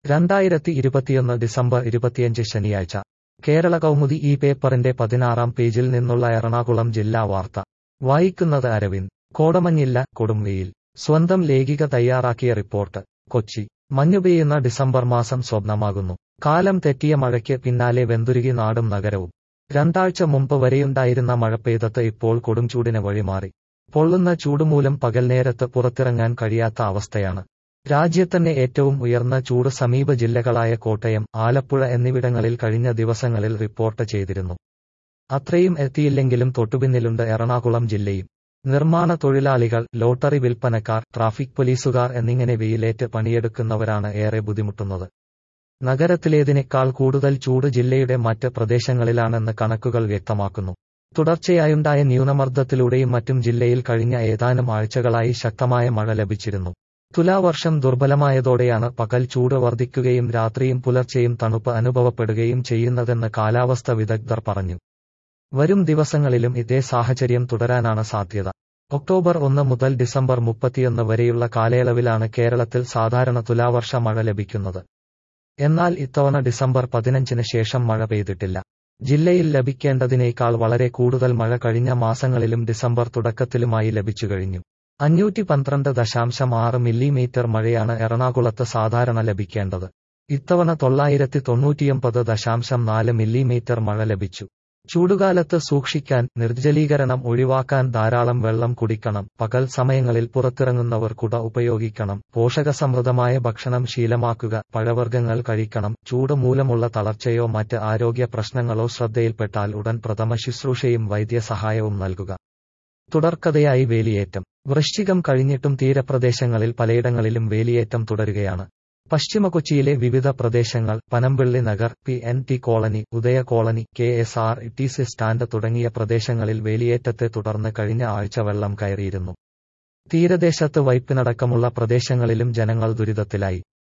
രണ്ടായിരത്തി ഇരുപത്തിയൊന്ന് ഡിസംബർ ഇരുപത്തിയഞ്ച് ശനിയാഴ്ച കേരള കൗമുദി ഈ പേപ്പറിന്റെ പതിനാറാം പേജിൽ നിന്നുള്ള എറണാകുളം ജില്ലാ വാർത്ത വായിക്കുന്നത് അരവിന്ദ് കോടമഞ്ഞില്ല കൊടുംവെയിൽ സ്വന്തം ലേഖിക തയ്യാറാക്കിയ റിപ്പോർട്ട് കൊച്ചി മഞ്ഞുപെയ്യുന്ന ഡിസംബർ മാസം സ്വപ്നമാകുന്നു കാലം തെറ്റിയ മഴയ്ക്ക് പിന്നാലെ വെന്തുരുകി നാടും നഗരവും രണ്ടാഴ്ച മുമ്പ് വരെയുണ്ടായിരുന്ന മഴ പെയ്തത്ത് ഇപ്പോൾ കൊടുംചൂടിന് വഴിമാറി പൊള്ളുന്ന ചൂടുമൂലം പകൽ നേരത്ത് പുറത്തിറങ്ങാൻ കഴിയാത്ത അവസ്ഥയാണ് രാജ്യത്തന്നെ ഏറ്റവും ഉയർന്ന ചൂട് സമീപ ജില്ലകളായ കോട്ടയം ആലപ്പുഴ എന്നിവിടങ്ങളിൽ കഴിഞ്ഞ ദിവസങ്ങളിൽ റിപ്പോർട്ട് ചെയ്തിരുന്നു അത്രയും എത്തിയില്ലെങ്കിലും തൊട്ടുപിന്നിലുണ്ട് എറണാകുളം ജില്ലയും നിർമ്മാണ തൊഴിലാളികൾ ലോട്ടറി വിൽപ്പനക്കാർ ട്രാഫിക് പോലീസുകാർ എന്നിങ്ങനെ വെയിലേറ്റ് പണിയെടുക്കുന്നവരാണ് ഏറെ ബുദ്ധിമുട്ടുന്നത് നഗരത്തിലേതിനേക്കാൾ കൂടുതൽ ചൂട് ജില്ലയുടെ മറ്റ് പ്രദേശങ്ങളിലാണെന്ന് കണക്കുകൾ വ്യക്തമാക്കുന്നു തുടർച്ചയായുണ്ടായ ന്യൂനമർദ്ദത്തിലൂടെയും മറ്റും ജില്ലയിൽ കഴിഞ്ഞ ഏതാനും ആഴ്ചകളായി ശക്തമായ മഴ ലഭിച്ചിരുന്നു തുലാവർഷം ദുർബലമായതോടെയാണ് പകൽ ചൂട് വർദ്ധിക്കുകയും രാത്രിയും പുലർച്ചെയും തണുപ്പ് അനുഭവപ്പെടുകയും ചെയ്യുന്നതെന്ന് കാലാവസ്ഥ വിദഗ്ധർ പറഞ്ഞു വരും ദിവസങ്ങളിലും ഇതേ സാഹചര്യം തുടരാനാണ് സാധ്യത ഒക്ടോബർ ഒന്ന് മുതൽ ഡിസംബർ മുപ്പത്തിയൊന്ന് വരെയുള്ള കാലയളവിലാണ് കേരളത്തിൽ സാധാരണ തുലാവർഷ മഴ ലഭിക്കുന്നത് എന്നാൽ ഇത്തവണ ഡിസംബർ പതിനഞ്ചിന് ശേഷം മഴ പെയ്തിട്ടില്ല ജില്ലയിൽ ലഭിക്കേണ്ടതിനേക്കാൾ വളരെ കൂടുതൽ മഴ കഴിഞ്ഞ മാസങ്ങളിലും ഡിസംബർ തുടക്കത്തിലുമായി ലഭിച്ചുകഴിഞ്ഞു അഞ്ഞൂറ്റി പന്ത്രണ്ട് ദശാംശം ആറ് മില്ലിമീറ്റർ മഴയാണ് എറണാകുളത്ത് സാധാരണ ലഭിക്കേണ്ടത് ഇത്തവണ തൊള്ളായിരത്തി തൊണ്ണൂറ്റിയൊമ്പത് ദശാംശം നാല് മില്ലിമീറ്റർ മഴ ലഭിച്ചു ചൂടുകാലത്ത് സൂക്ഷിക്കാൻ നിർജ്ജലീകരണം ഒഴിവാക്കാൻ ധാരാളം വെള്ളം കുടിക്കണം പകൽ സമയങ്ങളിൽ പുറത്തിറങ്ങുന്നവർ കുട ഉപയോഗിക്കണം പോഷകസമൃദ്ധമായ ഭക്ഷണം ശീലമാക്കുക പഴവർഗ്ഗങ്ങൾ കഴിക്കണം ചൂട് മൂലമുള്ള തളർച്ചയോ മറ്റ് ആരോഗ്യ പ്രശ്നങ്ങളോ ശ്രദ്ധയിൽപ്പെട്ടാൽ ഉടൻ പ്രഥമ ശുശ്രൂഷയും വൈദ്യസഹായവും നൽകുക തുടർക്കഥയായി വേലിയേറ്റം വൃശ്ചികം കഴിഞ്ഞിട്ടും തീരപ്രദേശങ്ങളിൽ പലയിടങ്ങളിലും വേലിയേറ്റം തുടരുകയാണ് പശ്ചിമ കൊച്ചിയിലെ വിവിധ പ്രദേശങ്ങൾ Panampilly Nagar P N T colony Udaya colony K S R T C stand തുടങ്ങിയ പ്രദേശങ്ങളിൽ വേലിയേറ്റത്തെ തുടർന്ന് കഴിഞ്ഞ ആഴ്ച വെള്ളം കയറിയിരുന്നു തീരദേശത്ത് വൈപ്പിനടക്കമുള്ള പ്രദേശങ്ങളിലും ജനങ്ങൾ ദുരിതത്തിലായി